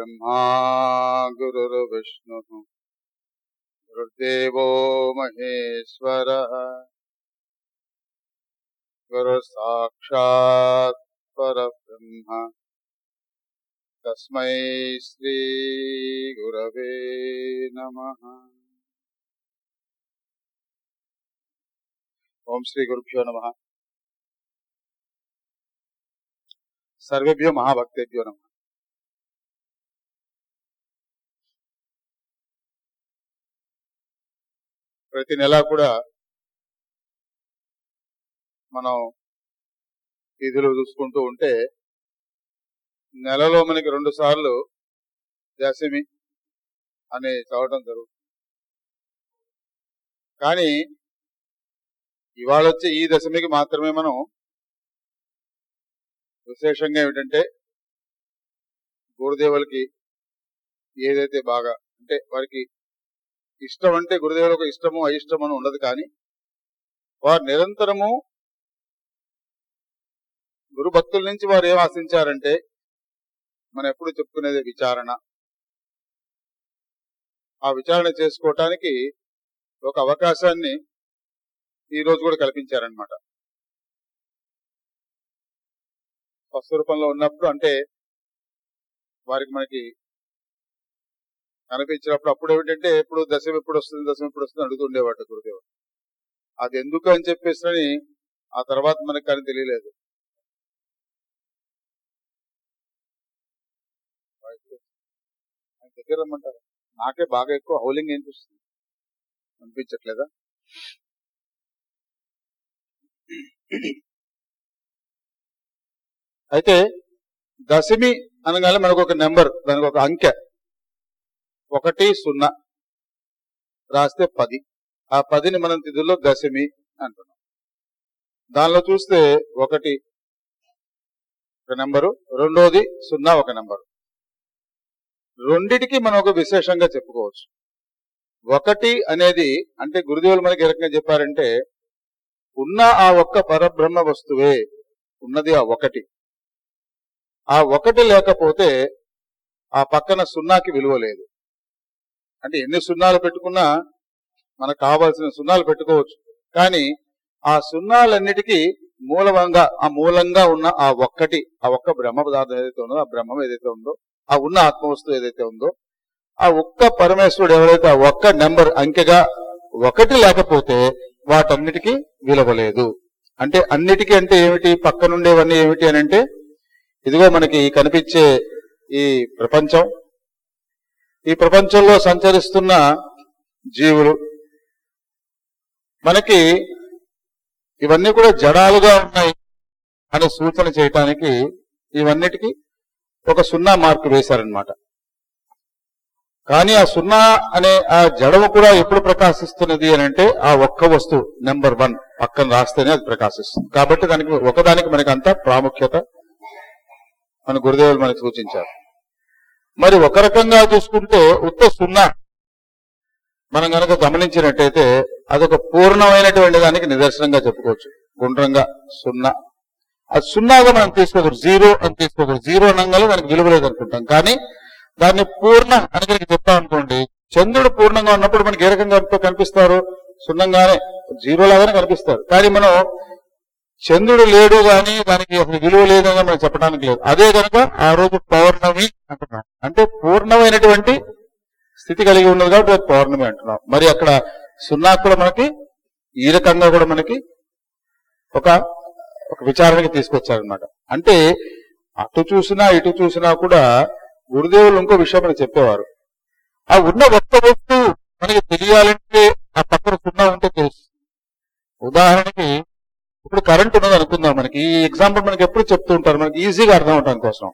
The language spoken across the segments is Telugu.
गुरुर्ब्रह्मा गुरुर्विष्णुः गुरुर्देवो महेश्वरः गुरुसाक्षात् परब्रह्म तस्मै श्रीगुरवे नमः ఓం శ్రీ గురుభ్యో నమ సర్వేభ్యో మహాభక్తేభ్యో నమ ప్రతి నెల కూడా మనం విధులు చూసుకుంటూ ఉంటే నెలలో మనకి రెండు సార్లు దశమి అని చదవటం జరుగుతుంది కానీ ఇవాళ వచ్చే ఈ దశమికి మాత్రమే మనం విశేషంగా ఏమిటంటే గురుదేవులకి ఏదైతే బాగా అంటే వారికి ఇష్టం అంటే గురుదేవులకు ఇష్టము అయిష్టము అని ఉండదు కానీ వారు నిరంతరము గురు భక్తుల నుంచి వారు ఏం ఆశించారంటే మనం ఎప్పుడు చెప్పుకునేది విచారణ ఆ విచారణ చేసుకోవటానికి ఒక అవకాశాన్ని ఈ రోజు కూడా కల్పించారనమాట ఫస్ట్ రూపంలో ఉన్నప్పుడు అంటే వారికి మనకి కనిపించినప్పుడు అప్పుడు ఏమిటంటే ఎప్పుడు దశం ఎప్పుడు వస్తుంది దశం ఎప్పుడు వస్తుంది అడుగుతుండేవాడు గురుదేవుడు అది ఎందుకు అని చెప్పేసి ఆ తర్వాత మనకి కానీ తెలియలేదు ఆయన దగ్గర రమ్మంటారు నాకే బాగా ఎక్కువ హౌలింగ్ అనిపిస్తుంది అనిపించట్లేదా అయితే దశమి అనగానే మనకు ఒక నెంబర్ దానికి ఒక అంకె ఒకటి సున్నా రాస్తే పది ఆ పదిని మనం తిథుల్లో దశమి అంటున్నాం దానిలో చూస్తే ఒకటి ఒక నెంబరు రెండోది సున్నా ఒక నెంబరు రెండిటికి మనం ఒక విశేషంగా చెప్పుకోవచ్చు ఒకటి అనేది అంటే గురుదేవులు మనకి ఏ రకంగా చెప్పారంటే ఉన్న ఆ ఒక్క పరబ్రహ్మ వస్తువే ఉన్నది ఆ ఒకటి ఆ ఒకటి లేకపోతే ఆ పక్కన సున్నాకి విలువ లేదు అంటే ఎన్ని సున్నాలు పెట్టుకున్నా మనకు కావాల్సిన సున్నాలు పెట్టుకోవచ్చు కానీ ఆ సున్నాలన్నిటికీ మూలంగా ఆ మూలంగా ఉన్న ఆ ఒక్కటి ఆ ఒక్క బ్రహ్మ పదార్థం ఏదైతే ఉందో ఆ బ్రహ్మం ఏదైతే ఉందో ఆ ఉన్న ఆత్మవస్తువు ఏదైతే ఉందో ఆ ఒక్క పరమేశ్వరుడు ఎవరైతే ఆ ఒక్క నెంబర్ అంకెగా ఒకటి లేకపోతే వాటన్నిటికీ విలువ లేదు అంటే అన్నిటికీ అంటే ఏమిటి పక్కనుండేవన్నీ ఏమిటి అని అంటే ఇదిగో మనకి కనిపించే ఈ ప్రపంచం ఈ ప్రపంచంలో సంచరిస్తున్న జీవులు మనకి ఇవన్నీ కూడా జడాలుగా ఉన్నాయి అనే సూచన చేయటానికి ఇవన్నిటికీ ఒక సున్నా మార్కు వేశారనమాట కానీ ఆ సున్నా అనే ఆ జడము కూడా ఎప్పుడు ప్రకాశిస్తున్నది అని అంటే ఆ ఒక్క వస్తువు నెంబర్ వన్ పక్కన రాస్తేనే అది ప్రకాశిస్తుంది కాబట్టి దానికి ఒకదానికి మనకి అంత ప్రాముఖ్యత మన గురుదేవులు మనకు సూచించారు మరి ఒక రకంగా చూసుకుంటే ఉత్త సున్నా మనం గనక గమనించినట్టయితే అదొక పూర్ణమైనటువంటి దానికి నిదర్శనంగా చెప్పుకోవచ్చు గుండ్రంగా సున్నా అది సున్నాగా మనం తీసుకోకూడదు జీరో అని తీసుకోకూడదు జీరో అనగానే దానికి విలువ లేదు అనుకుంటాం కానీ దాన్ని పూర్ణ అని కనుక చెప్తాం అనుకోండి చంద్రుడు పూర్ణంగా ఉన్నప్పుడు మనకి ఏ రకంగా కనిపిస్తారు సున్నంగానే జీరో లాగానే కనిపిస్తారు కానీ మనం చంద్రుడు లేడు గాని దానికి అసలు విలువ లేదని మనం చెప్పడానికి లేదు అదే కనుక ఆ రోజు పౌర్ణమి అంటున్నాం అంటే పూర్ణమైనటువంటి స్థితి కలిగి ఉన్నది కాబట్టి అది పౌర్ణమి అంటున్నాం మరి అక్కడ సున్నా కూడా మనకి ఈ రకంగా కూడా మనకి ఒక ఒక విచారణకి తీసుకొచ్చారనమాట అంటే అటు చూసినా ఇటు చూసినా కూడా గురుదేవులు ఇంకో విషయం మనకి చెప్పేవారు ఆ ఉన్న ఒక్క వస్తువు మనకి తెలియాలంటే ఆ పక్కన సున్నా ఉంటే తెలుసు ఉదాహరణకి ఇప్పుడు కరెంట్ ఉన్నది అనుకుందాం మనకి ఈ ఎగ్జాంపుల్ మనకి ఎప్పుడు చెప్తూ ఉంటారు మనకి ఈజీగా అర్థం అవటం కోసం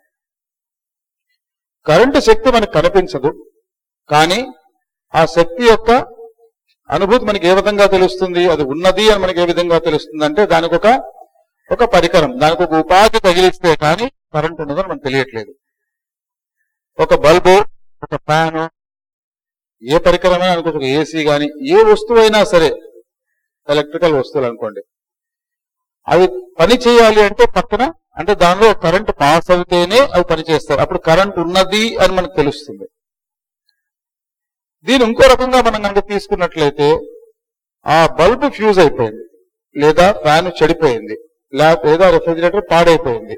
కరెంటు శక్తి మనకు కనిపించదు కానీ ఆ శక్తి యొక్క అనుభూతి మనకి ఏ విధంగా తెలుస్తుంది అది ఉన్నది అని మనకి ఏ విధంగా తెలుస్తుంది అంటే దానికి ఒక ఒక పరికరం దానికి ఒక ఉపాధి తగిలిస్తే కానీ కరెంట్ ఉన్నదని మనకు తెలియట్లేదు ఒక బల్బు ఒక ఫ్యాను ఏ పరికరమైనా అనుకోవచ్చు ఒక ఏసీ కానీ ఏ వస్తువు అయినా సరే ఎలక్ట్రికల్ వస్తువులు అనుకోండి అవి పని చేయాలి అంటే పక్కన అంటే దానిలో కరెంట్ పాస్ అవుతేనే అవి పనిచేస్తాయి అప్పుడు కరెంట్ ఉన్నది అని మనకు తెలుస్తుంది దీని ఇంకో రకంగా మనం కనుక తీసుకున్నట్లయితే ఆ బల్బు ఫ్యూజ్ అయిపోయింది లేదా ఫ్యాన్ చెడిపోయింది లేక- లేదా రెఫ్రిజిరేటర్ పాడైపోయింది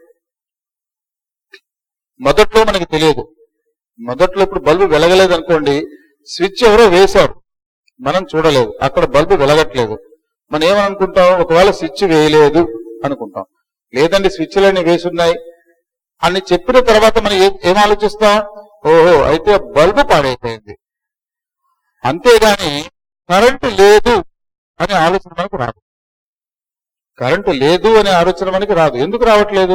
మొదట్లో మనకి తెలియదు మొదట్లో ఇప్పుడు బల్బు వెలగలేదు అనుకోండి స్విచ్ ఎవరో వేశారు మనం చూడలేదు అక్కడ బల్బు వెలగట్లేదు మనం ఏమనుకుంటాం ఒకవేళ స్విచ్ వేయలేదు అనుకుంటాం లేదండి స్విచ్లన్నీ వేసి ఉన్నాయి అని చెప్పిన తర్వాత మనం ఏ- ఏం ఆలోచిస్తాం ఓహో అయితే బల్బు పాడైపోయింది అంతేగాని కరెంటు లేదు అనే ఆలోచన మనకు రాదు కరెంటు లేదు అనే ఆలోచన మనకి రాదు ఎందుకు రావట్లేదు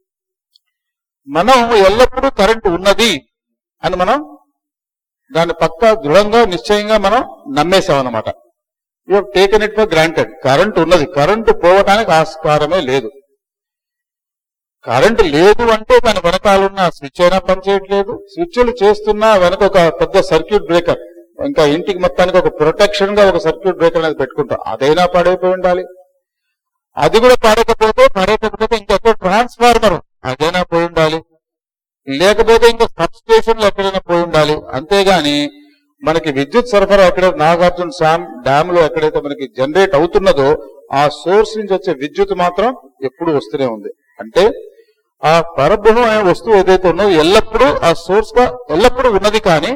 మనం ఎల్లప్పుడూ కరెంటు ఉన్నది అని మనం దాన్ని పక్క దృఢంగా నిశ్చయంగా మనం నమ్మేశాం అనమాట you taken it for granted current ఉన్నది కరెంటు పోవటానికి ఆస్కారమే లేదు కరెంటు లేదు అంటే దాని వెనకాలన్న స్విచ్ అయినా పనిచేయట్లేదు స్విచ్లు చేస్తున్నా వెనక ఒక పెద్ద సర్క్యూట్ బ్రేకర్ ఇంకా ఇంటికి మొత్తానికి ఒక ప్రొటెక్షన్ గా ఒక సర్క్యూట్ బ్రేకర్ అనేది పెట్టుకుంటాం అదైనా పాడైపోయి ఉండాలి అది కూడా పాడకపోతే పాడైపోతే ఇంకొక ట్రాన్స్ఫార్మర్ అదైనా పోయి ఉండాలి లేకపోతే ఇంకా సబ్ స్టేషన్లు ఎక్కడైనా పోయి ఉండాలి అంతేగాని మనకి విద్యుత్ సరఫరా ఎక్కడ నాగార్జున డ్యామ్ డ్యామ్ లో ఎక్కడైతే మనకి జనరేట్ అవుతున్నదో ఆ సోర్స్ నుంచి వచ్చే విద్యుత్ మాత్రం ఎప్పుడు వస్తూనే ఉంది అంటే ఆ పరబ్రహ్మం అనే వస్తువు ఏదైతే ఉన్నదో ఎల్లప్పుడూ ఆ సోర్స్ గా ఎల్లప్పుడూ ఉన్నది కానీ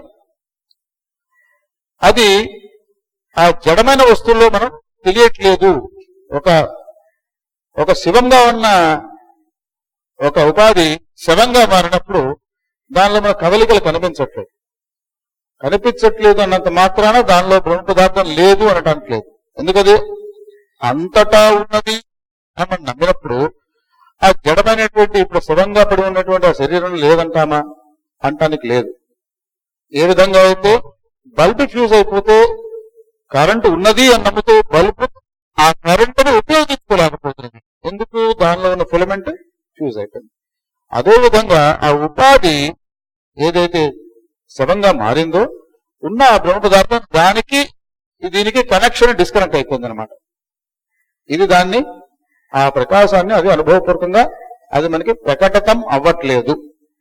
అది ఆ జడమైన వస్తువుల్లో మనం తెలియట్లేదు ఒక ఒక శివంగా ఉన్న ఒక ఉపాధి శవంగా మారినప్పుడు దానిలో మన కదలికలు కనిపించట్లేదు కనిపించట్లేదు అన్నంత మాత్రాన దానిలో బ్రహ్మ పదార్థం లేదు అనటానికి లేదు ఎందుకది అంతటా ఉన్నది అని మనం నమ్మినప్పుడు ఆ జడమైనటువంటి ఇప్పుడు శవంగా పడి ఉన్నటువంటి ఆ శరీరం లేదంటామా అంటానికి లేదు ఏ విధంగా అయితే బల్బ్ ఫ్యూజ్ అయిపోతే కరెంటు ఉన్నది అని నమ్మితే బల్బ్ ఆ కరెంటును ఉపయోగించుకోలేకపోతుంది ఎందుకు దానిలో ఉన్న ఫిలమెంట్ ఫ్యూజ్ అయిపోయింది అదే విధంగా ఆ ఉపాధి ఏదైతే శవంగా మారిందో ఉన్న ఆ బ్రహ్మ పదార్థం దానికి దీనికి కనెక్షన్ డిస్కనెక్ట్ అయిపోయింది అనమాట ఇది దాన్ని ఆ ప్రకాశాన్ని అది అనుభవపూర్వకంగా అది మనకి ప్రకటతం అవ్వట్లేదు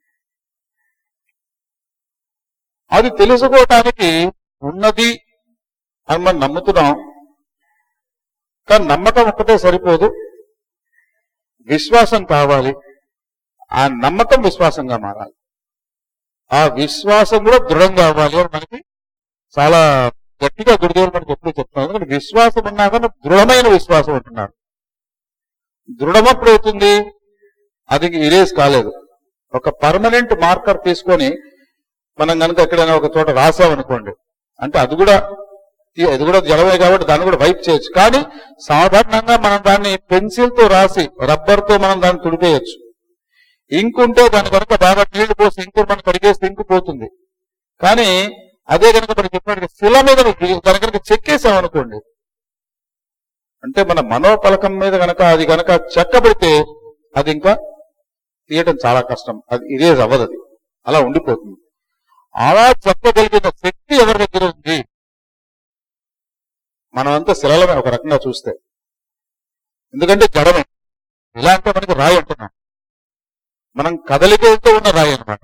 అది తెలుసుకోవటానికి ఉన్నది అని మనం నమ్ముతున్నాం కానీ నమ్మకం ఒక్కటే సరిపోదు విశ్వాసం కావాలి ఆ నమ్మకం విశ్వాసంగా మారాలి ఆ విశ్వాసం కూడా దృఢంగా అవ్వాలి అని మనకి చాలా గట్టిగా గురుదేవులు మనకి ఎప్పుడు చెప్తున్నారు ఎందుకంటే విశ్వాసం ఉన్నా కానీ దృఢమైన విశ్వాసం ఉంటున్నారు దృఢం ఎప్పుడు అవుతుంది అది ఇరేజ్ కాలేదు ఒక పర్మనెంట్ మార్కర్ తీసుకొని మనం కనుక ఎక్కడైనా ఒక చోట రాసామనుకోండి అంటే అది కూడా అది కూడా జలమే కాబట్టి దాన్ని కూడా వైప్ చేయొచ్చు కానీ సాధారణంగా మనం దాన్ని పెన్సిల్ తో రాసి రబ్బర్ తో మనం దాన్ని తుడిపేయచ్చు ఇంక్ ఉంటే దాని కనుక బాగా నీళ్లు పోసి ఇంకు మనం కడిగేస్తే ఇంకు పోతుంది కానీ అదే కనుక మనం చెప్పినట్టు శిల మీద దాని కనుక చెక్కేసాం అనుకోండి అంటే మన మనోపలకం మీద కనుక అది కనుక చెక్కబడితే అది ఇంకా తీయటం చాలా కష్టం అది ఇరేజ్ అవ్వదు అది అలా ఉండిపోతుంది అలా చెప్పగలిగిన శక్తి ఎవరి దగ్గర ఉంది మనమంతా శిలలమే ఒక రకంగా చూస్తే ఎందుకంటే జడమే ఇలా అంటే మనకి రాయి అంటున్నాం మనం కదలికలతో ఉన్న రాయి అన్నమాట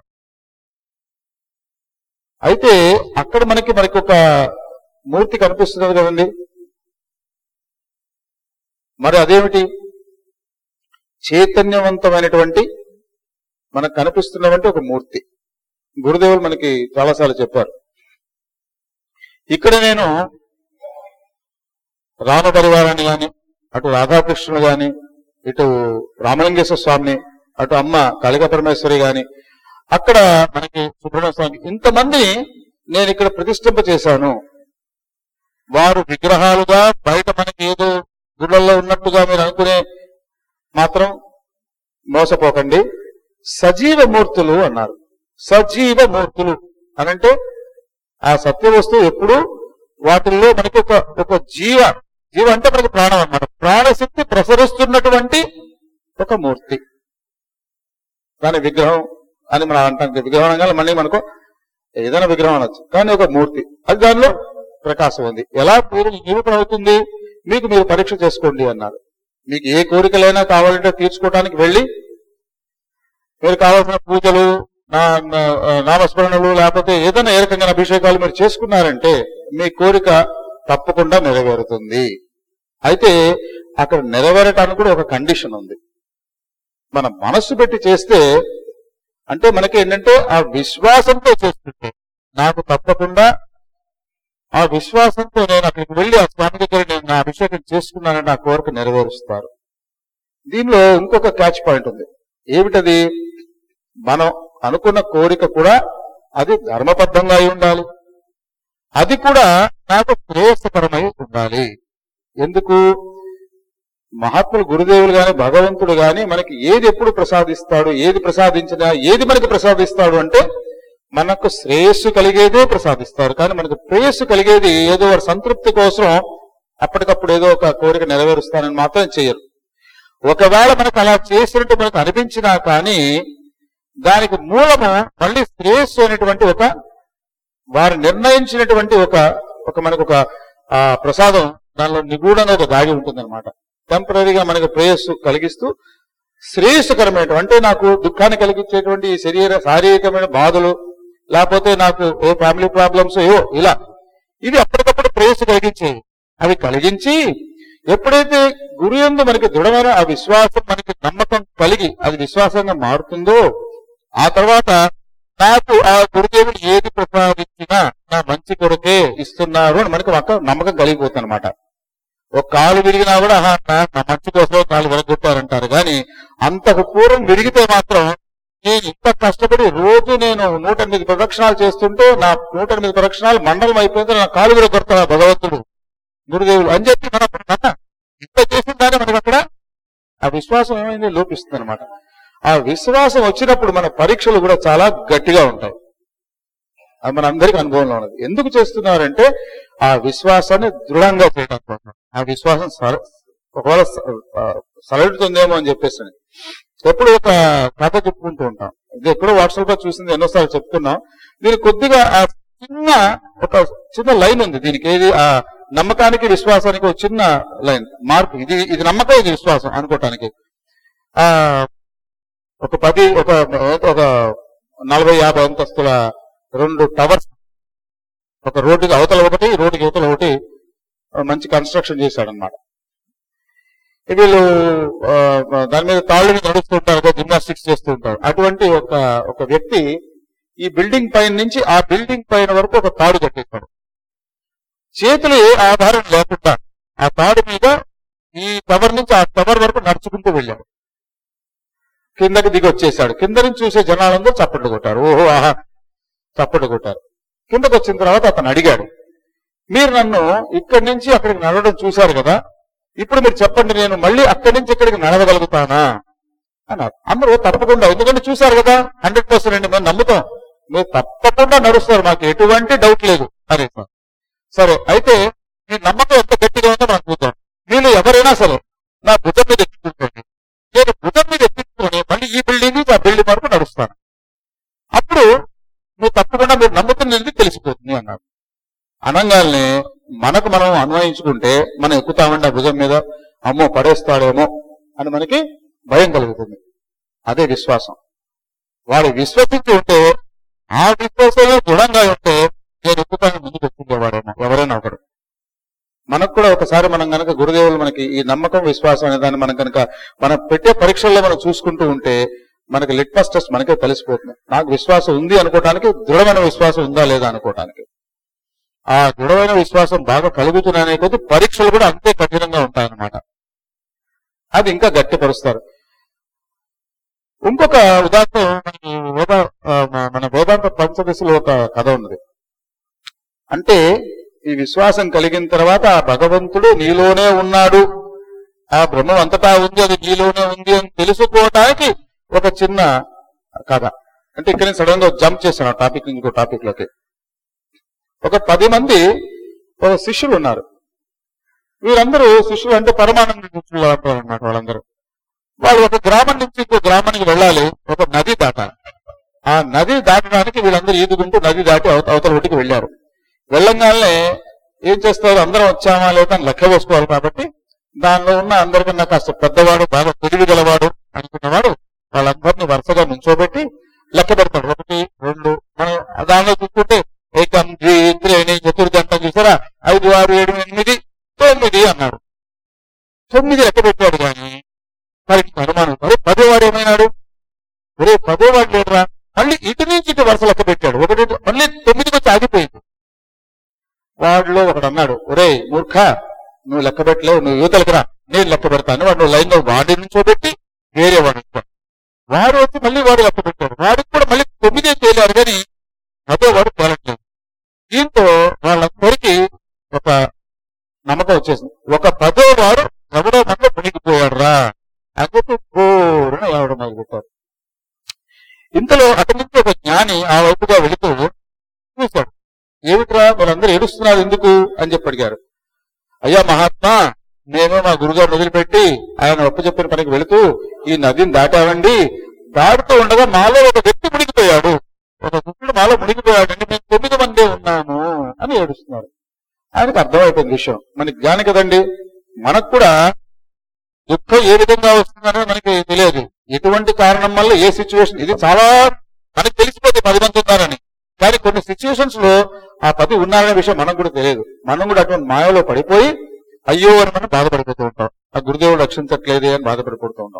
అయితే అక్కడ మనకి మనకి ఒక మూర్తి కనిపిస్తున్నది కదండి మరి అదేమిటి చైతన్యవంతమైనటువంటి మనకు కనిపిస్తున్నటువంటి ఒక మూర్తి గురుదేవులు మనకి చాలాసార్లు చెప్పారు ఇక్కడ నేను రామ పరివారాన్ని గాని అటు రాధాకృష్ణుడు గాని ఇటు రామలింగేశ్వర స్వామిని అటు అమ్మ కాళిక పరమేశ్వరి గాని అక్కడ మనకి సుబ్రహ్మణ్య స్వామి ఇంతమంది నేను ఇక్కడ ప్రతిష్ఠింప చేశాను వారు విగ్రహాలుగా బయట మనకి ఏదో గుళ్ళల్లో ఉన్నట్టుగా మీరు అనుకునే మాత్రం మోసపోకండి సజీవ మూర్తులు అన్నారు సజీవ మూర్తులు అనంటే ఆ సత్య వస్తువు ఎప్పుడు వాటిల్లో మనకి ఒక ఒక జీవ జీవ అంటే మనకి ప్రాణం అన్నమాట ప్రాణశక్తి ప్రసరిస్తున్నటువంటి ఒక మూర్తి దాని విగ్రహం అని మనం అంటాం విగ్రహం అనగానే మళ్ళీ మనకు ఏదైనా విగ్రహం అనొచ్చు కానీ ఒక మూర్తి అది దానిలో ప్రకాశం ఉంది ఎలా మీరు నిరూపణ అవుతుంది మీకు మీరు పరీక్ష చేసుకోండి అన్నారు మీకు ఏ కోరికలైనా కావాలంటే తీర్చుకోవడానికి వెళ్ళి మీరు కావాల్సిన పూజలు నా నా- నామస్మరణలు లేకపోతే ఏదైనా ఏ రకంగా అభిషేకాలు మీరు చేసుకున్నారంటే మీ కోరిక తప్పకుండా నెరవేరుతుంది అయితే అక్కడ నెరవేరటానికి కూడా ఒక కండిషన్ ఉంది మన మనస్సు పెట్టి చేస్తే అంటే మనకి ఏంటంటే ఆ విశ్వాసంతో చేస్తుంటే నాకు తప్పకుండా ఆ విశ్వాసంతో నేను అక్కడికి వెళ్ళి ఆ స్వామి దగ్గర నేను నా అభిషేకం చేసుకున్నానని నా కోరిక నెరవేరుస్తారు దీనిలో ఇంకొక క్యాచ్ పాయింట్ ఉంది ఏమిటది మనం అనుకున్న కోరిక కూడా అది ధర్మబద్ధంగా అయి ఉండాలి అది కూడా నాకు శ్రేయస్కరమై ఉండాలి ఎందుకు మహాత్ములు గురుదేవులు గాని భగవంతుడు గాని మనకి ఏది ఎప్పుడు ప్రసాదిస్తాడు ఏది ప్రసాదించినా ఏది మనకి ప్రసాదిస్తాడు అంటే మనకు శ్రేయస్సు కలిగేదే ప్రసాదిస్తారు కానీ మనకు ప్రేయస్సు కలిగేది ఏదో వారి సంతృప్తి కోసం అప్పటికప్పుడు ఏదో ఒక కోరిక నెరవేరుస్తానని మాత్రం చేయరు ఒకవేళ మనకు అలా చేసినట్టు మనకు అనిపించినా కానీ దానికి మూలము మళ్ళీ శ్రేయస్సు అనేటువంటి ఒక వారు నిర్ణయించినటువంటి ఒక ఒక మనకు ఒక ఆ ప్రసాదం దానిలో నిగూఢంగా ఒక దాగి ఉంటుంది అనమాట టెంపరీగా మనకు ప్రేయస్సు కలిగిస్తూ శ్రేయస్సుకరమైన అంటే నాకు దుఃఖాన్ని కలిగించేటువంటి ఈ శరీర శారీరకమైన బాధలు లేకపోతే నాకు ఏ ఫ్యామిలీ ప్రాబ్లమ్స్ ఏవో ఇలా ఇవి అప్పటికప్పుడు ప్రేయస్సు కలిగించేవి అవి కలిగించి ఎప్పుడైతే గురు యందు మనకి దృఢమైన ఆ విశ్వాసం మనకి నమ్మకం కలిగి అది విశ్వాసంగా మారుతుందో ఆ తర్వాత నాకు ఆ గురుదేవుడు ఏది ప్రసాదించినా నా మంచి కొరకే ఇస్తున్నారు అని మనకి ఒక నమ్మకం కలిగిపోతుంది అనమాట ఒక కాలు విరిగినా కూడా ఆహా, నా నా మంచి కోసమే కాలు విరగొట్టారంటారు కానీ అంతకు పూర్వం విరిగితే మాత్రం నేను ఇంత కష్టపడి రోజు నేను నూట ఎనిమిది ప్రదక్షిణాలు చేస్తుంటే నా నూట ఎనిమిది ప్రదక్షిణాలు మండలం అయిపోయింది నా కాలు విరగొడతాడు ఆ భగవంతుడు గురుదేవుడు అని చెప్పి మనం అప్పుడు నమ్మాం. ఇంత చేసిన దాన్ని మనకు అక్కడ ఆ విశ్వాసం ఏమైంది లోపిస్తుంది అనమాట ఆ విశ్వాసం వచ్చినప్పుడు మన పరీక్షలు కూడా చాలా గట్టిగా ఉంటాయి అది మన అందరికి అనుభవంలో ఉన్నది ఎందుకు చేస్తున్నారంటే ఆ విశ్వాసాన్ని దృఢంగా చేయడం కోసం ఆ విశ్వాసం సర- ఒకవేళ స- ఆ, సరళితుందేమో అని చెప్పేసి అని. ఎప్పుడు ఒక కథ చెప్పుకుంటూ ఉంటాం ఇది ఎప్పుడో వాట్సాప్ లో చూసింది ఎన్నోసార్లు చెప్తున్నాం దీనికి కొద్దిగా ఆ చిన్న ఒక చిన్న లైన్ ఉంది దీనికి ఏది ఆ నమ్మకానికి విశ్వాసానికి ఒక చిన్న లైన్ మార్పు ఇది ఇది నమ్మకం ఇది విశ్వాసం అనుకోవటానికి ఆ ఒక పది ఒక ఒక నలభై యాభై అంతస్తుల రెండు టవర్స్ ఒక రోడ్డుకి అవతల ఒకటి రోడ్డుకి అవతల ఒకటి ఆ, మంచి కన్స్ట్రక్షన్ చేశాడనమాట వీళ్ళు ఆ, దాని మీద తాళ్ళు మీద నడుస్తూ ఉంటారు కదా జిమ్నాస్టిక్స్ చేస్తూ ఉంటారు అటువంటి ఒక ఒక వ్యక్తి ఈ బిల్డింగ్ పైన నుంచి ఆ బిల్డింగ్ పైన వరకు ఒక తాడు కట్టేస్తాడు చేతులు ఏ ఆధారం లేకుండా ఆ తాడు మీద ఈ టవర్ నుంచి ఆ టవర్ వరకు నడుచుకుంటూ వెళ్ళాడు కిందకి దిగి వచ్చేసాడు కింద నుంచి చూసే జనాలందరూ చప్పట్లు కొట్టారు ఓహో ఆహా చప్పట్లు కొట్టారు కిందకు వచ్చిన తర్వాత అతను అడిగాడు మీరు నన్ను ఇక్కడి నుంచి అక్కడికి నడవడం చూశారు కదా ఇప్పుడు మీరు చెప్పండి నేను మళ్ళీ అక్కడి నుంచి ఇక్కడికి నడవగలుగుతానా అన్నారు అందరూ తప్పకుండా ఎందుకంటే చూశారు కదా హండ్రెడ్ పర్సెంట్ అండి మేము నమ్ముతాం మీరు తప్పకుండా నడుస్తారు మాకు ఎటువంటి డౌట్ లేదు అరే సార్ సరే అయితే మీ నమ్మకం ఎంత గట్టిగా ఉందో మనం చూద్దాం మీరు ఎవరైనా సరే నా భుజం మీద ఎక్కించుకోండి నేను భుజం మీద ఎక్కించుకొని మళ్ళీ ఈ బిల్డింగ్ నుంచి ఆ బిల్డింగ్ వరకు నడుస్తాను అప్పుడు మీరు తప్పకుండా మీరు నమ్ముతున్నది తెలిసిపోతుంది అన్నారు అనగానే మనకు మనం అన్వయించుకుంటే మనం ఎక్కుతామంటే ఆ భుజం మీద అమ్మో పడేస్తాడేమో అని మనకి భయం కలుగుతుంది అదే విశ్వాసం వాడు విశ్వసించి ఉంటే ఆ విశ్వాసమే దృఢంగా ఉంటే నేను ఎక్కుతాను ముందుకు ఎక్కుండేవాడేమో ఎవరైనా ఒకడు మనకు కూడా ఒకసారి మనం కనుక గురుదేవులు మనకి ఈ నమ్మకం విశ్వాసం అనే దాన్ని మనం కనుక మనం పెట్టే పరీక్షల్లో మనం చూసుకుంటూ ఉంటే మనకి లిట్మస్ టెస్ట్ మనకే తెలిసిపోతుంది నాకు విశ్వాసం ఉంది అనుకోవటానికి దృఢమైన విశ్వాసం ఉందా లేదా అనుకోవటానికి ఆ దృఢమైన విశ్వాసం బాగా కలుగుతున్నానే కొద్ది పరీక్షలు కూడా అంతే కఠినంగా ఉంటాయన్నమాట అది ఇంకా గట్టిపరుస్తారు ఇంకొక ఉదాహరణ మనకి వేద ఆ, మ- మన వేదాంత పంచదశలో ఒక కథ ఉన్నది అంటే ఈ విశ్వాసం కలిగిన తర్వాత ఆ భగవంతుడు నీలోనే ఉన్నాడు ఆ బ్రహ్మం అంతటా ఉంది అది నీలోనే ఉంది అని తెలుసుకోవటానికి ఒక చిన్న కథ అంటే ఇక్కడ సడన్ గా జంప్ చేశాను ఆ టాపిక్ ఇంకో టాపిక్ లోకి ఒక పది మంది ఒక శిష్యులు ఉన్నారు వీరందరూ శిష్యులు అంటే పరమానంద శిష్యులు అంటారు అన్నమాట వాళ్ళందరూ వాళ్ళు ఒక గ్రామం నుంచి ఇంకో గ్రామానికి వెళ్ళాలి ఒక నది దాటాలి ఆ నది దాటడానికి వీళ్ళందరూ ఈదుకుంటూ నది దాటి అవత- అవతల ఒడ్డుకి వెళ్ళారు వెళ్ళంగానే ఏం చేస్తారు అందరం వచ్చామా లేదా అని లెక్క వేసుకోవాలి కాబట్టి దానిలో ఉన్న అందరికన్నా కాస్త పెద్దవాడు బాగా తెలివి గలవాడు అనుకున్నవాడు వాళ్ళందరినీ వరుసగా నుంచోబెట్టి లెక్క పెడతాడు ఒకటి రెండు మనం దానిలో చూసుకుంటే ఏకం ద్వి త్రేణి చతుర్థి అంటాం చూసారా ఐదు ఆరు ఏడు ఎనిమిది తొమ్మిది అన్నాడు తొమ్మిది లెక్క పెట్టాడు కానీ వారికి అనుమానం మరి పదోవాడు ఏమైనాడు ఒరే పదోవాడు లేదురా మళ్ళీ ఇటు నుంచి ఇటు వరుస లెక్క పెట్టాడు ఒకటి మళ్ళీ తొమ్మిదికి వచ్చి ఆగిపోయింది వాడిలో ఒకడు అన్నాడు ఒరే మూర్ఖ నువ్వు లెక్క పెట్టలేవు నువ్వు యువతలకు రా నేను లెక్క పెడతాను వాడు నువ్వు లైన్ లో వాడి నుంచోబెట్టి వేరే వాడు వచ్చాడు. వాడు వచ్చి మళ్ళీ వాడు లెక్క పెట్టాడు వాడికి కూడా మళ్ళీ తొమ్మిదే తేలారు కానీ అదే వాడు తేలట్లేదు దీంతో వాళ్ళందరికీ ఒక నమ్మకం వచ్చేసింది ఒక పదో వాడు ఎవడో మనలో మునిగిపోయాడు రా అని చెప్పి బోరున ఎవడం మొదలుపెట్టారు ఇంతలో అటు నుంచి ఒక జ్ఞాని ఆ వైపుగా వెళుతూ చూశాడు ఏమిట్రా వాళ్ళందరూ ఏడుస్తున్నారు ఎందుకు అని చెప్పి అడిగారు అయ్యా మహాత్మా మేము మా గురుగారు వదిలిపెట్టి ఆయన ఒప్పు చెప్పిన పనికి వెళుతూ ఈ నదిని దాటామండి దాటుతూ ఉండగా మాలో ఒక వ్యక్తి మునిగిపోయాడు ఒక దుష్టుడు మాలో మునిగిపోయాడండి మేము తొమ్మిది మందే ఉన్నాము అని ఏడుస్తున్నారు ఆయనకు అర్థమైపోయింది విషయం మనకి జ్ఞాని కదండి మనకు కూడా దుఃఖం ఏ విధంగా వస్తుందనేది మనకి తెలియదు ఎటువంటి కారణం వల్ల ఏ సిచ్యువేషన్ ఇది చాలా మనకి తెలిసిపోతే పది మంది ఉన్నారని కానీ కొన్ని సిచ్యువేషన్స్ లో ఆ పది ఉన్నారనే విషయం మనకు కూడా తెలియదు మనం కూడా అటువంటి మాయలో పడిపోయి అయ్యో అని మనం బాధపడిపోతూ ఉంటాం ఆ గురుదేవుడు రక్షించట్లేదే అని బాధపడిపోతూ ఉంటాం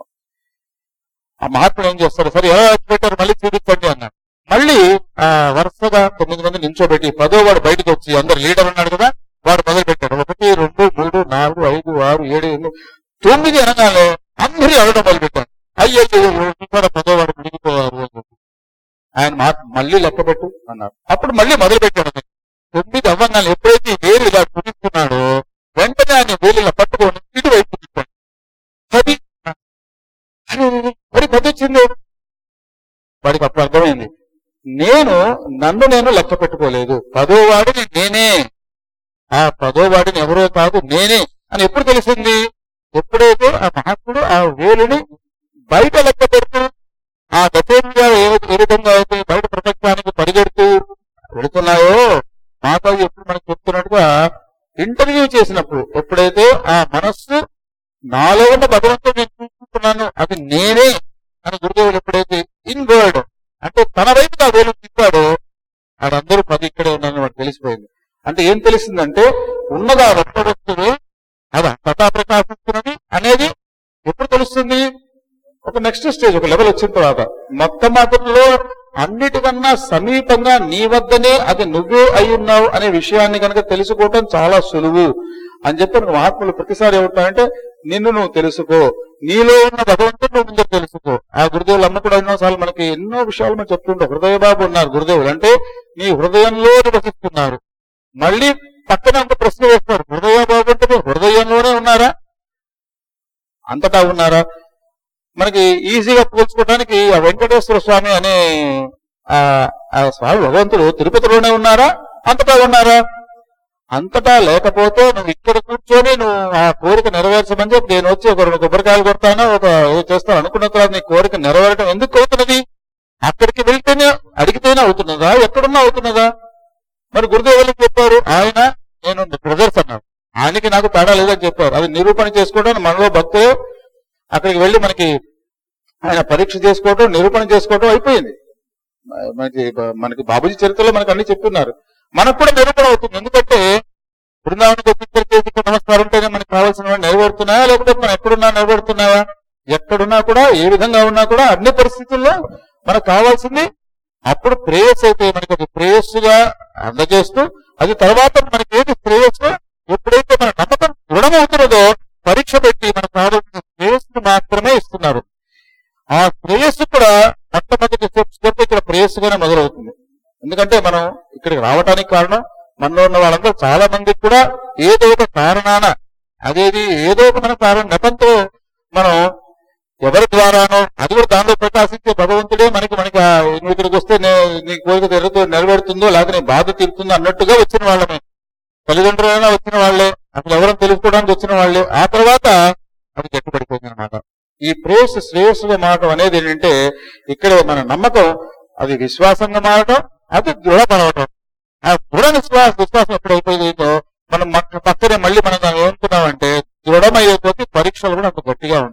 ఆ మహాత్ముడు ఏం చేస్తారు సరే ఎలా పెట్టారు మళ్ళీ చూపించండి అన్నాడు మళ్ళీ ఆ వరుసగా తొమ్మిది మంది నించోబెట్టి పదో వాడు బయటకు వచ్చి అందరు లీడర్ ఉన్నాడు కదా వాడు మొదలు పెట్టాడు ఒకటి రెండు మూడు నాలుగు ఐదు ఆరు ఏడు ఎనిమిది తొమ్మిది అనగానే అందరూ అడగడం మొదలు పెట్టారు అయ్యో ఇక్కడ పదో వాడు మునిగిపోయారు అని చెప్పి ఆయన మా మళ్ళీ లెక్క పెట్టు అన్నారు అప్పుడు మళ్ళీ మొదలు పెట్టాడు అతను. తొమ్మిది అవ్వగానే ఎప్పుడైతే ఈ వేలు ఇలా కుదిస్తున్నాడో వెంటనే ఆయన వేలు ఇలా పట్టుకొని ఇటువైపు తిప్పాడు పది అరే, అరే, అరే, మరి పది వచ్చింది వాడికి అప్పుడు అర్థమైంది నేను నన్ను నేను లెక్క పెట్టుకోలేదు పదో వాడిని నేనే ఆ పదో వాడిని ఎవరో కాదు నేనే అని ఎప్పుడు తెలిసింది ఎప్పుడైతే ఆ మహాత్ముడు ఆ వేలుని బయట లెక్క పెడుతూ ఆ దశేంద్రియాలు ఏ ఏ విధంగా అయితే బయట ప్రపంచానికి పరిగెడుతూ వెళుతున్నాయో మాతాజీ ఎప్పుడు మనకు చెప్తున్నట్టుగా ఇంటర్వ్యూ చేసినప్పుడు ఎప్పుడైతే ఆ మనస్సు నాలో ఉన్న భగవంతుడు నేను చూసుకుంటున్నాను అది నేనే అని గురుదేవుడు ఎప్పుడైతే ఇన్ వర్డ్ అంటే తన వైపు ఆ వేలు తిప్పాడో ఆడందరూ పది ఇక్కడే ఉన్నారని వాడు తెలిసిపోయింది అంటే ఏం తెలిసిందంటే ఉన్నదా ఒక్క వస్తువు అది అంతటా ప్రకాశిస్తున్నది అనేది ఎప్పుడు తెలుస్తుంది ఒక నెక్స్ట్ స్టేజ్ ఒక లెవెల్ వచ్చిన తర్వాత మొత్తం మాత్రంలో అన్నిటికన్నా సమీపంగా నీ వద్దనే అది నువ్వే అయి ఉన్నావు అనే విషయాన్ని కనుక తెలుసుకోవటం చాలా సులువు అని చెప్పి మనకు మహాత్ములు ప్రతిసారి ఏమంటారంటే నిన్ను నువ్వు తెలుసుకో నీలో ఉన్న భగవంతుడు నువ్వు ముందు తెలుసుకో ఆ గురుదేవులు అమ్మ కూడా ఎన్నోసార్లు మనకి ఎన్నో విషయాలు మనం చెప్తుంటాం హృదయబాబు ఉన్నారు గురుదేవులు అంటే నీ హృదయంలో నివసిస్తున్నారు మళ్ళీ పక్కన ఒక ప్రశ్న వేస్తారు హృదయబాబు అంటే మీరు హృదయంలోనే ఉన్నారా అంతటా ఉన్నారా మనకి ఈజీగా పోల్చుకోవడానికి ఆ వెంకటేశ్వర స్వామి అనే ఆ ఆ స్వామి భగవంతుడు తిరుపతిలోనే ఉన్నారా అంతటా ఉన్నారా అంతటా లేకపోతే నువ్వు ఇక్కడ కూర్చొని నువ్వు ఆ కోరిక నెరవేర్చమని చెప్పి నేను వచ్చి ఒక రెండు కొబ్బరికాయలు కొడతాను ఒక ఏదో చేస్తాను అనుకున్న తర్వాత నీ కోరిక నెరవేరటం ఎందుకు అవుతున్నది అక్కడికి వెళ్తేనే అడిగితేనే అవుతున్నదా ఎక్కడున్నా అవుతున్నదా మరి గురుదేవులు చెప్పారు ఆయన నేను బ్రదర్స్ అన్నాడు ఆయనకి నాకు తేడా లేదని చెప్పారు అది నిరూపణ చేసుకోవడం మనలో భక్తులు అక్కడికి వెళ్ళి మనకి ఆయన పరీక్ష చేసుకోవడం నిరూపణ చేసుకోవడం అయిపోయింది మ- మనకి మనకి బాబుజీ చరిత్రలో మనకి అన్ని చెప్తున్నారు మనకు కూడా నిరూపణ అవుతుంది ఎందుకంటే బృందావనికి వచ్చి ఇక్కడ చేసి ఇక్కడ నమస్కారం ఉంటేనే మనకి కావాల్సినవి నెరవేరుతున్నాయా లేకపోతే మనం ఎక్కడున్నా నెరవేరుతున్నాయా ఎక్కడున్నా కూడా ఏ విధంగా ఉన్నా కూడా అన్ని పరిస్థితుల్లో మనకు కావాల్సింది అప్పుడు ప్రేయస్ అయితే మనకి అది ప్రేయస్సుగా అందజేస్తూ అది తర్వాత మనకి ఏది శ్రేయస్సు ఎప్పుడైతే మన నమ్మకం దృఢమవుతున్నదో పరీక్ష పెట్టి మనకు కావాల్సిన శ్రేయస్సు మాత్రమే ఇస్తున్నారు ఆ శ్రేయస్సు కూడా మొట్టమొదటి స్టెప్ ఇక్కడ ప్రేయస్సుగానే మొదలవుతుంది ఎందుకంటే మనం ఇక్కడికి రావడానికి కారణం మనలో ఉన్న వాళ్ళందరూ చాలా మందికి కూడా ఏదో ఒక కారణాన అదేది ఏదో ఒక మన కారణం నెపంతో మనం ఎవరి ద్వారానో అది కూడా దానిలో ప్రకాశించే భగవంతుడే మనకి మనకి ఆ నువ్వు ఇక్కడికి వస్తే నే- నీ కోరిక తెరతో నెరవేరుతుందో లేకపోతే నీ బాధ తీరుతుందో అన్నట్టుగా వచ్చిన వాళ్ళమే తల్లిదండ్రులైనా వచ్చిన వాళ్ళే అసలు ఎవరైనా తెలుసుకోవడానికి వచ్చిన వాళ్ళే ఆ తర్వాత అది గట్టిపడిపోయింది అనమాట ఈ ప్రేయస్ శ్రేయస్సుగా మారటం అనేది ఏంటంటే ఇక్కడ మన నమ్మకం అది విశ్వాసంగా మారటం అది దృఢపడవటం ఆ దృఢ విశ్వాస విశ్వాసం ఎప్పుడైపోయిందో మనం మక్క- పక్కనే మళ్ళీ మనం దాన్ని ఏమనుకున్నామంటే దృఢమయ్యే కొద్ది పరీక్షలు కూడా అంత గట్టిగా ఉంటాయి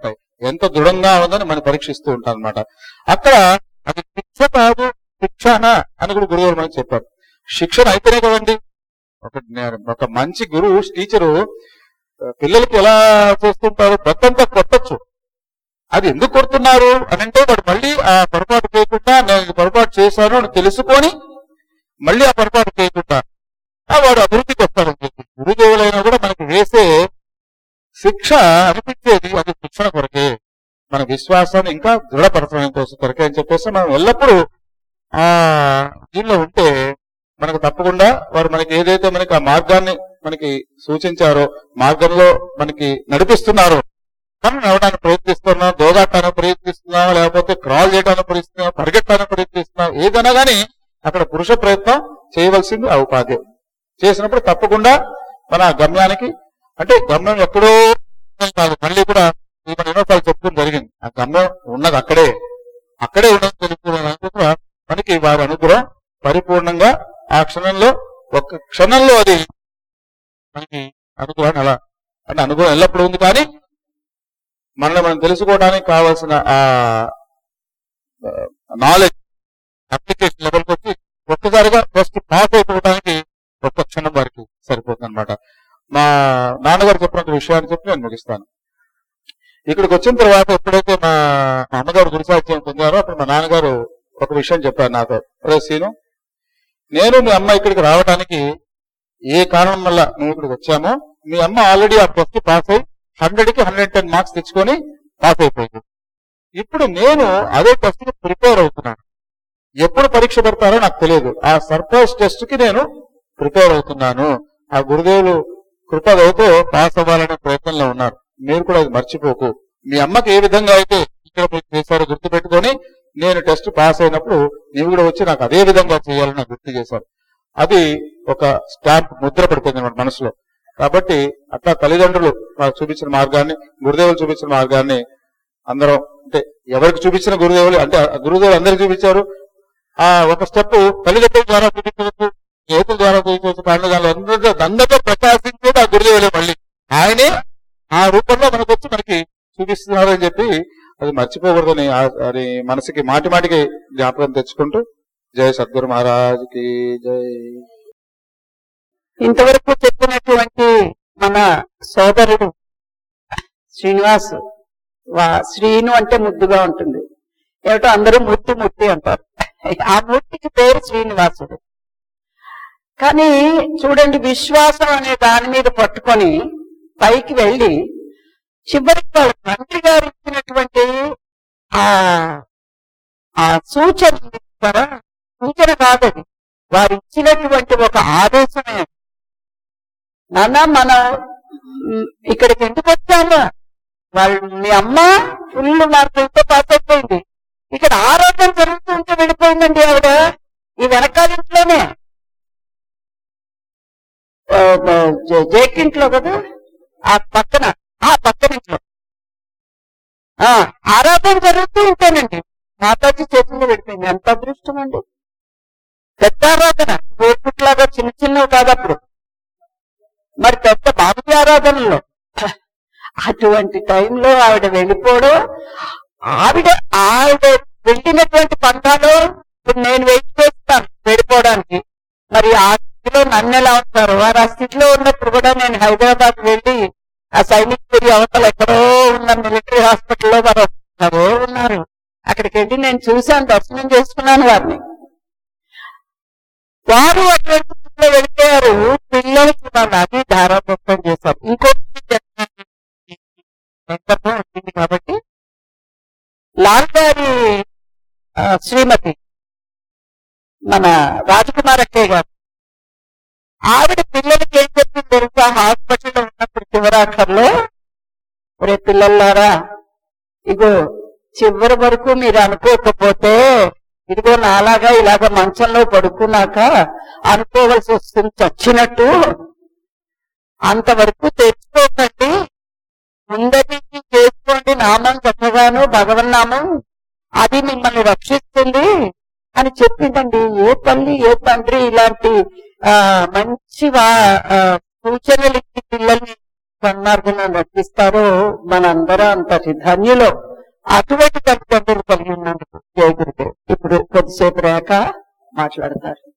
ఎంత దృఢంగా ఉందని మనం పరీక్షిస్తూ ఉంటాం అనమాట అక్కడ అది శిక్ష కాదు శిక్షణ అని కూడా గురువులు మనకు చెప్పారు శిక్షణ అయితేనే కదండి ఒక జ్ఞా- ఒక మంచి గురువు టీచరు పిల్లలకి ఎలా చేస్తుంటారు కొత్తంతా కొట్టచ్చు అది ఎందుకు కొడుతున్నారు అని అంటే వాడు మళ్ళీ ఆ పొరపాటు చేయకుండా నేను ఇది పొరపాటు చేశాను అని తెలుసుకొని మళ్ళీ ఆ పొరపాటు చేయకుండా ఆ వాడు అభివృద్ధికి వస్తాడని చెప్పి గురుదేవులైనా కూడా మనకి వేసే శిక్ష అనిపించేది అది శిక్షణ కొరకే మన విశ్వాసాన్ని ఇంకా దృఢపరచడం కోసం కొరకే అని చెప్పేసి మనం ఎల్లప్పుడూ ఆ దీనిలో ఉంటే మనకు తప్పకుండా వారు మనకి ఏదైతే మనకి ఆ మార్గాన్ని మనకి సూచించారో మార్గంలో మనకి నడిపిస్తున్నారో మనం నడవడానికి ప్రయత్నిస్తున్నాం దోదాటానికి ప్రయత్నిస్తున్నాం లేకపోతే క్రాల్ చేయడానికి ప్రయత్నిస్తున్నాం పరిగెట్టడానికి ప్రయత్నిస్తున్నాం ఏదైనా కానీ అక్కడ పురుష ప్రయత్నం చేయవలసింది ఆ ఉపాధి చేసినప్పుడు తప్పకుండా మన గమ్యానికి అంటే గమ్యం ఎక్కడో కాదు మళ్ళీ కూడా ఇది మన ఎన్నోసార్లు చెప్పుకోవడం జరిగింది ఆ గమ్యం ఉన్నది అక్కడే అక్కడే ఉన్నది తెలుసుకోవడం మనకి వారి అనుగ్రహం పరిపూర్ణంగా ఆ క్షణంలో ఒక క్షణంలో అది మనకి అనుగ్రహం అలా అంటే అనుగ్రహం ఎల్లప్పుడూ ఉంది కానీ మనల్ని మనం తెలుసుకోవడానికి కావాల్సిన ఆ నాలెడ్జ్ అప్లికేషన్ లెవెల్కి వచ్చి ఒక్కసారిగా ఫస్ట్ పాస్ అయిపోవడానికి ఒక్క క్షణం వారికి సరిపోతుంది అనమాట మా నాన్నగారు చెప్పిన విషయాన్ని చెప్పి నేను ముగిస్తాను ఇక్కడికి వచ్చిన తర్వాత ఎప్పుడైతే మా మా అమ్మగారు గురుసాహిత్యం పొందారో అప్పుడు మా నాన్నగారు ఒక విషయం చెప్పారు నాతో రే సీను నేను మీ అమ్మ ఇక్కడికి రావడానికి ఏ కారణం వల్ల మేము ఇక్కడికి వచ్చామో మీ అమ్మ ఆల్రెడీ ఆ ఫస్ట్ పాస్ అయి హండ్రెడ్ కి హండ్రెడ్ టెన్ మార్క్స్ తెచ్చుకొని పాస్ అయిపోయింది ఇప్పుడు నేను అదే టెస్ట్ కి ప్రిపేర్ అవుతున్నాను ఎప్పుడు పరీక్ష పెడతారో నాకు తెలియదు ఆ సర్ప్రైజ్ టెస్ట్ కి నేను ప్రిపేర్ అవుతున్నాను ఆ గురుదేవులు కృపదవుతూ పాస్ అవ్వాలనే ప్రయత్నంలో ఉన్నారు మీరు కూడా అది మర్చిపోకు మీ అమ్మకి ఏ విధంగా అయితే ఇక్కడ మీరు చేశారో గుర్తు పెట్టుకొని నేను టెస్ట్ పాస్ అయినప్పుడు నీవు కూడా వచ్చి నాకు అదే విధంగా చేయాలని నాకు గుర్తు చేశారు అది ఒక స్టాంప్ ముద్ర పడిపోయింది అన్నమాట మనసులో కాబట్టి అట్లా తల్లిదండ్రులు మాకు చూపించిన మార్గాన్ని గురుదేవులు చూపించిన మార్గాన్ని అందరం అంటే ఎవరికి చూపించిన గురుదేవులు అంటే ఆ గురుదేవులు అందరికి చూపించారు ఆ ఒక స్టెప్ తల్లిదండ్రుల ద్వారా చూపించవచ్చు చేతుల ద్వారా చూపించవచ్చు పండుగలు అందరితో అందరితో ప్రకాశించేది ఆ గురుదేవులే మళ్ళీ ఆయనే ఆ రూపంలో మనకు వచ్చి మనకి చూపిస్తున్నారు అని చెప్పి అది మర్చిపోకూడదని ఆ- అది మనసుకి మాటి మాటికి జ్ఞాపకం తెచ్చుకుంటూ జై సద్గురు మహారాజ్కి జై ఇంతవరకు చెప్పినటువంటి మన సోదరుడు శ్రీనివాస్ వా- శ్రీను అంటే ముద్దుగా ఉంటుంది ఏమిటో అందరూ మూర్తి మూర్తి అంటారు ఆ మూర్తికి పేరు శ్రీనివాసుడు కానీ చూడండి విశ్వాసం అనే దాని మీద పట్టుకొని పైకి వెళ్ళి చివరికి వాళ్ళ తండ్రి గారు ఇచ్చినటువంటి ఆ ఆ సూచన ఉంది చూసారా? సూచన కాదది వారు ఇచ్చినటువంటి ఒక ఆదేశమే అది. నాన్న మనం మ్, ఇక్కడికి ఎందుకు వచ్చాము వాళ్ళు మీ అమ్మ ఫుల్ మార్కులతో పాస్ అయిపోయింది ఇక్కడ ఆరోగ్యం జరుగుతూ ఉంటే వెళ్ళిపోయిందండి ఆవిడ ఈ వెనకాల ఇంట్లోనే ఆ, ఆ, జే- జేకింట్లో కదా ఆ పక్కన ఆ పక్కన ఇంట్లో ఆ ఆరాధన జరుగుతూ ఉంటానండి మాతాజీ చేతుల్లో వెళ్ళిపోయింది ఎంత అదృష్టం అండి పెద్ద ఆరాధన గోపుట్లాగా చిన్న చిన్నవి కాదు అప్పుడు మరి పెద్ద బాబుజీ ఆరాధనలో అటువంటి టైంలో ఆవిడ వెళ్ళిపోవడం ఆవిడ ఆవిడ వెళ్ళినటువంటి పంతాలు ఇప్పుడు నేను వెయిట్ చేస్తాను వెళ్ళిపోవడానికి మరి ఆ స్థితిలో నన్ను ఎలా ఉంటారు వారు ఆ స్థితిలో ఉన్నప్పుడు కూడా నేను హైదరాబాద్ వెళ్ళి ఆ సైనికుడి అవతల ఎక్కడో ఉన్న మిలిటరీ హాస్పిటల్లో వారు ఎవరో ఉన్నారు అక్కడికి వెళ్ళి నేను చూశాను దర్శనం చేసుకున్నాను వారిని వారు అటువంటి స్థితిలో వెళ్ళిపోయారు పిల్లలకి వాళ్ళు అది ధారాదత్తం చేశారు ఇంకోటి సందర్భం వచ్చింది కాబట్టి లాల్ గారి ఆ, శ్రీమతి మన రాజకుమార్ అక్కయ్య గారు ఆవిడ పిల్లలకి ఏం చెప్పింది తెలుసా హాస్పిటల్లో ఉన్నప్పుడు చివరాఖర్లో ఒరే పిల్లలారా ఇగో చివరి వరకు మీరు అనుకోకపోతే ఇదిగో నాలాగా ఇలాగ మంచంలో పడుకున్నాక అనుకోవలసి వస్తుంది చచ్చినట్టు అంతవరకు తెచ్చుకోకండి ముందటి చేసుకోండి నామం చక్కగాను భగవన్నామం అది మిమ్మల్ని రక్షిస్తుంది అని చెప్పిందండి ఏ తల్లి ఏ తండ్రి ఇలాంటి ఆ మంచి వా- ఆ, సూచనలు ఇచ్చి పిల్లల్ని సన్మార్గంలో నడిపిస్తారో మనందరం అంతటి ధన్యులో అటువంటి తల్లిదండ్రులు కలిగి ఉన్నందుకు జయ గురుదేవ్ ఇప్పుడు కొద్దిసేపు రేఖ మాట్లాడతారు